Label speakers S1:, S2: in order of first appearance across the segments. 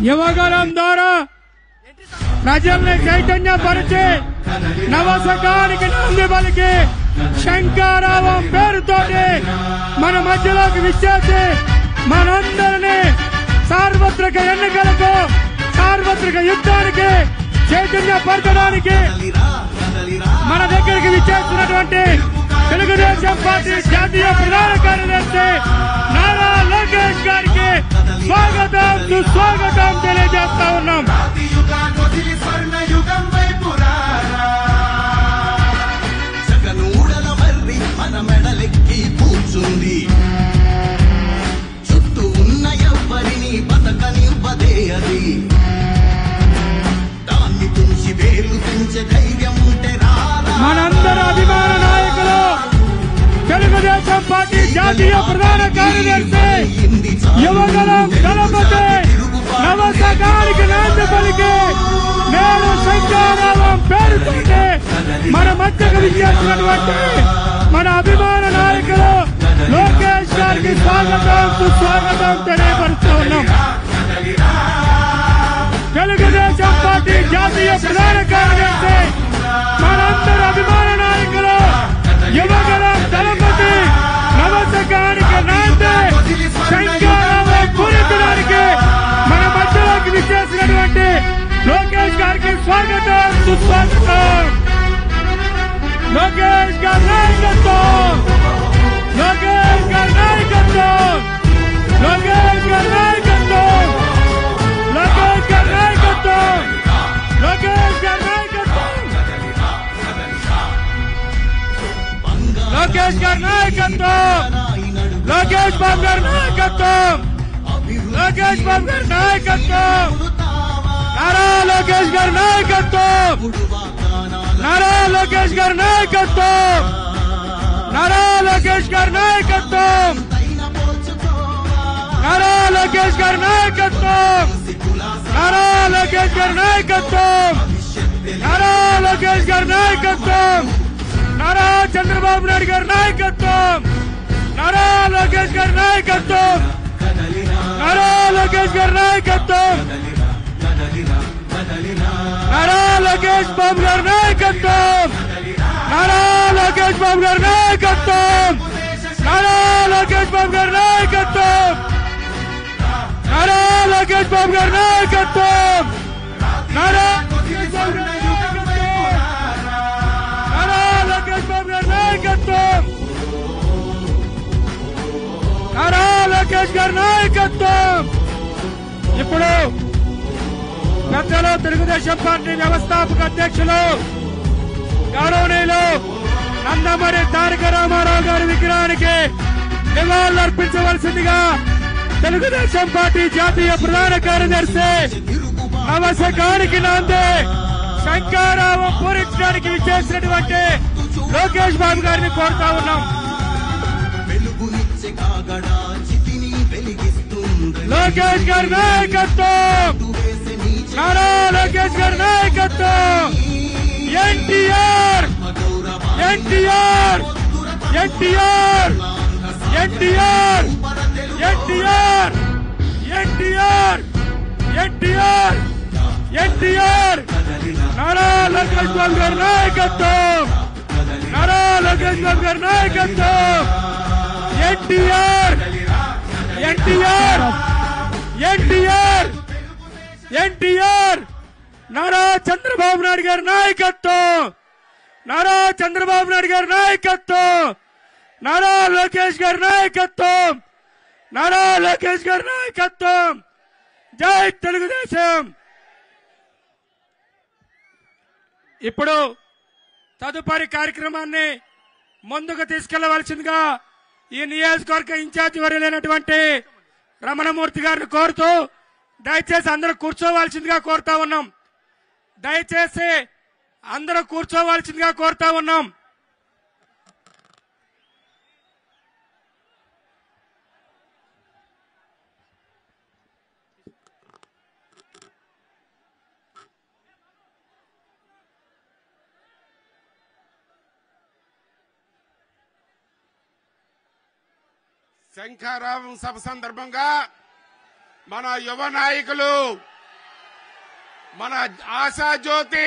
S1: యువగలం ద్వారా ప్రజల్ని చైతన్యపరిచి నవశకానికి నాంది పలికి శంకారావం పేరుతోటి మన మధ్యలోకి విచ్చేసి మనందరినీ సార్వత్రిక ఎన్నికలకు సార్వత్రిక యుద్ధానికి చైతన్యపరచడానికి మన దగ్గరికి విచ్చేస్తున్నటువంటి తెలుగుదేశం పార్టీ జాతీయ ప్రధాన కార్యదర్శి నారా లోకేష్ గారికి స్వాగతం సుస్వాగతం తెలియజేస్తా ఉన్నాం
S2: యుగాన్ని స్వర్ణ యుగం వైపు రారా జగనూడల మర్రి మన మెడలెక్కి కూర్చుంది చుట్టూ ఉన్న ఎవ్వరిని బతకనివ్వదే అది దాన్ని తుంచి వేలు పెంచే ధైర్యం ఉంటే రారా
S1: మనందరి అభిమాన నాయకులు తెలుగుదేశం పార్టీ జాతీయ ప్రధాన కార్యదర్శి
S2: ఇంది చాలు.
S1: యువగలం దళపతి నవశకానికి నాంది పలికి నేడు శంకారావం పేరుతోటి మన మధ్యకు విచ్చేసినటువంటి మన అభిమాన నాయకులు లోకేష్ గారికి స్వాగతం సుస్వాగతం తెలియపరుస్తూ ఉన్నాం తెలుగుదేశం పార్టీ జాతీయ ప్రధాన కార్యదర్శి మనందరి అభిమాన నాయకులు యువగలం దళపతి నవశకానికి నాంది శంకారావం పూరించడానికి మన మధ్యలోకి విచ్చేసినటువంటి లోకేష్ గారికి స్వాగతం సుస్వాగతం లోకేష్ గారి నాయకత్వం లోకేష్ గారి నాయకత్వం లోకేష్ గారి నాయకత్వం లోకేష్ గారి నాయకత్వం లోకేష్ గారి నాయకత్వం లోకేష్ గారి నాయకత్వం లోకేష్ బాబు గారి నాయకత్వం లోకేష్ బాబు గారి నాయకత్వం నారా లోకేష్ గారి నాయకత్వం నారా లోకేష్ గారి నాయకత్వం నారా లోకేష్ గారి నాయకత్వం నారా లోకేష్ గారి నాయకత్వం నారా లోకేష్ గారి నాయకత్వం నారా లోకేష్ గారి నాయకత్వం నారా చంద్రబాబు నాయుడు గారి నాయకత్వం నారా లోకేష్ గారి నాయకత్వం నారా లోకేష్ గారి నాయకత్వం నారా లోకేష్ బాబు గారి నాయకత్వం నారా లోకేష్ బాబు గారి నాయకత్వం నారా లోకేష్ బాబు గారి నాయకత్వం నారా లోకేష్ బాబు గారి నాయకత్వం నారా లోకేష్ బాబు గారి నాయకత్వం నారా లోకేష్ బాబు గారి నాయకత్వం నారా లోకేష్ గారి నాయకత్వం ఇప్పుడు పెద్దలు తెలుగుదేశం పార్టీ వ్యవస్థాపక అధ్యక్షులు గౌరవనీయులు నందమూరి తారక రామారావు గారి విగ్రహానికి నివాళులర్పించవలసిందిగా తెలుగుదేశం పార్టీ జాతీయ ప్రధాన కార్యదర్శి నవశకానికి నాంది శంకారావం పూరించడానికి విచ్చేసినటువంటి లోకేష్ బాబు గారిని కోరుతా ఉన్నాం
S2: వెలుగునిచ్చే కాగడా చితిని వెలిగిస్తుంది
S1: లోకేష్ గారి నాయకత్వం
S2: వేసే నీ
S1: నారా లోకేష్ గారి నాయకత్వం ఎన్టీఆర్ ఎన్టీఆర్ ఎన్టీఆర్ ఎన్టీఆర్ ఎన్టీఆర్ ఎన్టీఆర్ ఎన్టీఆర్ ఎన్టీఆర్ నారా లోకేష్ బాబు గారి నాయకత్వం నారా లోకేష్ బాబు గారి నాయకత్వం ఎన్టీఆర్ ఎన్టీఆర్ ఎన్టీఆర్ ఎన్టీఆర్ నారా చంద్రబాబు నాయుడు గారి నాయకత్వం నారా చంద్రబాబు నాయుడు గారి నాయకత్వం నారా లోకేష్ గారి నాయకత్వం నారా లోకేష్ గారి నాయకత్వం జై తెలుగుదేశం ఇప్పుడు తదుపరి కార్యక్రమాన్ని ముందుకు తీసుకెళ్లవలసిందిగా ఈ నియోజకవర్గ ఇన్ఛార్జి వర్యులైనటువంటి రమణమూర్తి గారిని కోరుతూ దయచేసి అందరూ కూర్చోవలసిందిగా కోరుతా ఉన్నాం దయచేసి అందరూ కూర్చోవలసిందిగా కోరుతా ఉన్నాం
S3: శంఖారావం సభ సందర్భంగా మన యువ నాయకులు మన ఆశాజ్యోతి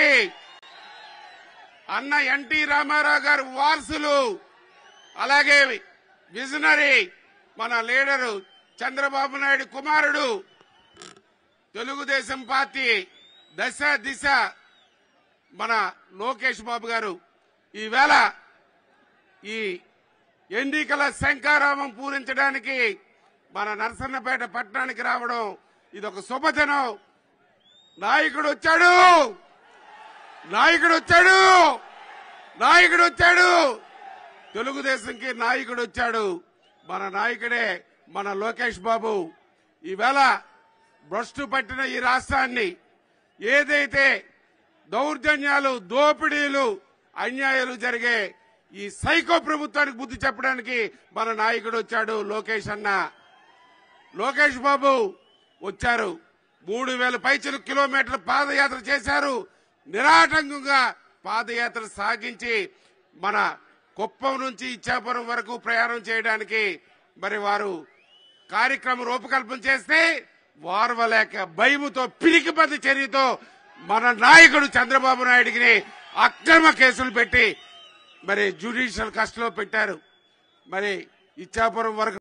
S3: అన్న ఎన్టీ రామారావు గారు వారసులు అలాగే విజనరీ మన లీడరు చంద్రబాబు నాయుడు కుమారుడు తెలుగుదేశం పార్టీ దశ దిశ మన లోకేష్ బాబు గారు ఈవేళ ఈ ఎన్నికల శంకారామం పూరించడానికి మన నరసన్నపేట పట్టణానికి రావడం ఇది ఒక శుభదినం నాయకుడు వచ్చాడు నాయకుడు వచ్చాడు నాయకుడు వచ్చాడు తెలుగుదేశంకి నాయకుడు వచ్చాడు మన నాయకుడే మన లోకేష్ బాబు ఈవేళ భ్రష్టు పట్టిన ఈ రాష్ట్రాన్ని ఏదైతే దౌర్జన్యాలు దోపిడీలు అన్యాయాలు జరిగే ఈ సైకో ప్రభుత్వానికి బుద్ధి చెప్పడానికి మన నాయకుడు వచ్చాడు లోకేష్ అన్న లోకేష్ బాబు వచ్చారు మూడు వేల పైచలు కిలోమీటర్ల పాదయాత్ర చేశారు నిరాటంకంగా పాదయాత్ర సాగించి మన కుప్పం నుంచి ఇచ్చాపురం వరకు ప్రయాణం చేయడానికి మరి వారు కార్యక్రమం రూపకల్పన చేస్తే వారవలేక భయముతో పిరికిపది చర్యతో మన నాయకుడు చంద్రబాబు నాయుడికి అక్రమ కేసులు పెట్టి మరి జ్యుడిషియల్ కస్టడీలో పెట్టారు మరి ఇచ్చాపురం వరకు